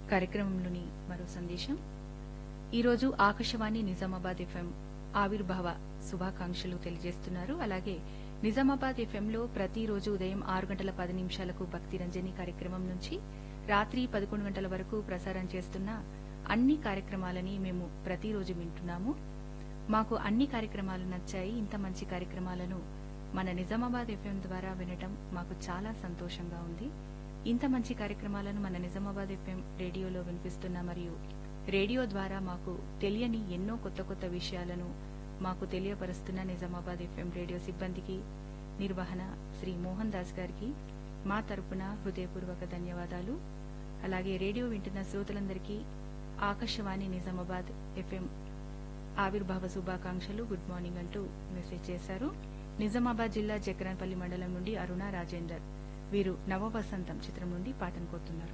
కార్యక్రమంలోని మరో సందేశం ఈరోజు ఆకాశవాణి నిజామాబాద్ ఎఫ్ఎం ఆవిర్భావ శుభాకాంక్షలు తెలియజేస్తున్నారు అలాగే నిజామాబాద్ ఎఫ్ఎంలో ప్రతిరోజు ఉదయం ఆరు గంటల పది నిమిషాలకు భక్తి రంజని కార్యక్రమం నుంచి రాత్రి పదకొండు గంటల వరకు ప్రసారం చేస్తున్న అన్ని కార్యక్రమాలని మేము ప్రతిరోజు వింటున్నాము మాకు అన్ని కార్యక్రమాలు నచ్చాయి ఇంత మంచి కార్యక్రమాలను మన నిజామాబాద్ ఎఫ్ఎం ద్వారా వినటం మాకు చాలా సంతోషంగా ఉంది ఇంత మంచి కార్యక్రమాలను మన నిజామాబాద్ ఎఫ్ఎం రేడియోలో వినిపిస్తున్న మరియు రేడియో ద్వారా మాకు తెలియని ఎన్నో కొత్త కొత్త విషయాలను మాకు తెలియపరుస్తున్న నిజామాబాద్ ఎఫ్ఎం రేడియో సిబ్బందికి నిర్వహణ శ్రీ మోహన్ దాస్ గారికి మా తరపున హృదయపూర్వక ధన్యవాదాలు అలాగే రేడియో వింటున్న శ్రోతలందరికీ ఆకాశవాణి నిజామాబాద్ ఎఫ్ఎం ఆవిర్భావ శుభాకాంక్షలు గుడ్ మార్నింగ్ అంటూ మెసేజ్ చేశారు నిజామాబాద్ జిల్లా జక్రాన్పల్లి మండలం నుండి అరుణ రాజేందర్ వీరు నవవసంతం చిత్రం నుండి పాటను కోరుతున్నారు